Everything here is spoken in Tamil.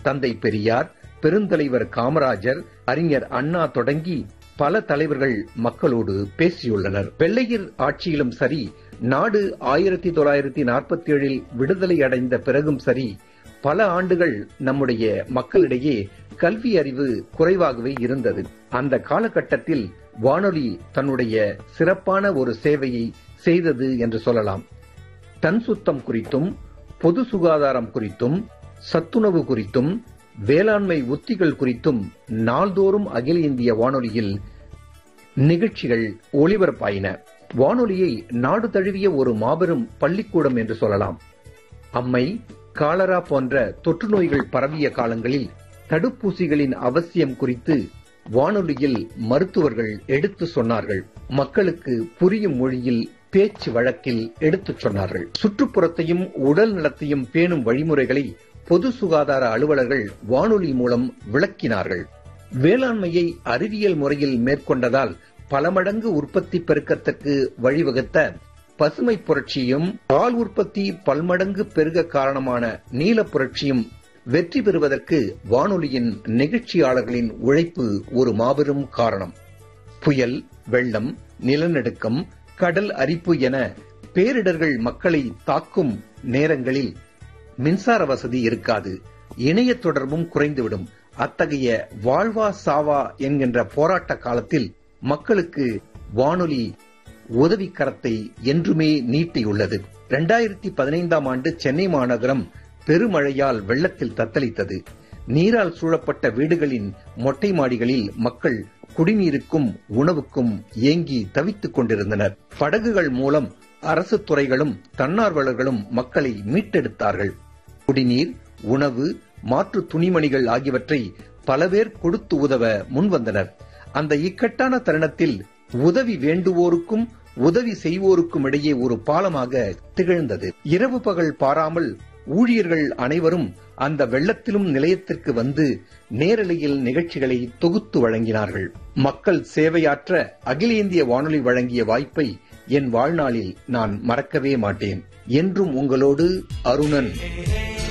தந்தை பெரியார் பெருந்தலைவர் காமராஜர் அறிஞர் அண்ணா தொடங்கி பல தலைவர்கள் மக்களோடு பேசியுள்ளனர் வெள்ளையர் ஆட்சியிலும் சரி நாடு ஆயிரத்தி தொள்ளாயிரத்தி நாற்பத்தி ஏழில் விடுதலை அடைந்த பிறகும் சரி பல ஆண்டுகள் நம்முடைய மக்களிடையே கல்வி அறிவு குறைவாகவே இருந்தது அந்த காலகட்டத்தில் வானொலி தன்னுடைய சிறப்பான ஒரு சேவையை செய்தது என்று சொல்லலாம் தன் சுத்தம் குறித்தும் பொது சுகாதாரம் குறித்தும் சத்துணவு குறித்தும் வேளாண்மை உத்திகள் குறித்தும் நாள்தோறும் அகில இந்திய வானொலியில் நிகழ்ச்சிகள் ஒளிபரப்பாயின வானொலியை நாடு தழுவிய ஒரு மாபெரும் பள்ளிக்கூடம் என்று சொல்லலாம் அம்மை காலரா போன்ற தொற்று நோய்கள் பரவிய காலங்களில் தடுப்பூசிகளின் அவசியம் குறித்து வானொலியில் மருத்துவர்கள் எடுத்து சொன்னார்கள் மக்களுக்கு புரியும் மொழியில் பேச்சு வழக்கில் எடுத்துச் சொன்னார்கள் சுற்றுப்புறத்தையும் உடல் நலத்தையும் பேணும் வழிமுறைகளை பொது சுகாதார அலுவலர்கள் வானொலி மூலம் விளக்கினார்கள் வேளாண்மையை அறிவியல் முறையில் மேற்கொண்டதால் பல மடங்கு உற்பத்தி பெருக்கத்திற்கு வழிவகுத்த பசுமை புரட்சியும் பால் உற்பத்தி பல்மடங்கு பெருக காரணமான நீல புரட்சியும் வெற்றி பெறுவதற்கு வானொலியின் நிகழ்ச்சியாளர்களின் உழைப்பு ஒரு மாபெரும் காரணம் புயல் வெள்ளம் நிலநடுக்கம் கடல் அரிப்பு என பேரிடர்கள் மக்களை தாக்கும் நேரங்களில் மின்சார வசதி இருக்காது இணைய தொடர்பும் குறைந்துவிடும் அத்தகைய வாழ்வா சாவா என்கின்ற போராட்ட காலத்தில் மக்களுக்கு வானொலி உதவி கரத்தை என்றுமே நீட்டியுள்ளது இரண்டாயிரத்தி பதினைந்தாம் ஆண்டு சென்னை மாநகரம் பெருமழையால் வெள்ளத்தில் தத்தளித்தது நீரால் சூழப்பட்ட வீடுகளின் மொட்டை மாடிகளில் மக்கள் குடிநீருக்கும் உணவுக்கும் ஏங்கி தவித்துக் கொண்டிருந்தனர் படகுகள் மூலம் அரசு துறைகளும் தன்னார்வலர்களும் மக்களை மீட்டெடுத்தார்கள் குடிநீர் உணவு மாற்று துணிமணிகள் ஆகியவற்றை பல பேர் கொடுத்து உதவ முன்வந்தனர் அந்த இக்கட்டான தருணத்தில் உதவி வேண்டுவோருக்கும் உதவி செய்வோருக்கும் இடையே ஒரு பாலமாக திகழ்ந்தது இரவு பகல் பாராமல் ஊழியர்கள் அனைவரும் அந்த வெள்ளத்திலும் நிலையத்திற்கு வந்து நேரலையில் நிகழ்ச்சிகளை தொகுத்து வழங்கினார்கள் மக்கள் சேவையாற்ற அகில இந்திய வானொலி வழங்கிய வாய்ப்பை என் வாழ்நாளில் நான் மறக்கவே மாட்டேன் என்றும் உங்களோடு அருணன்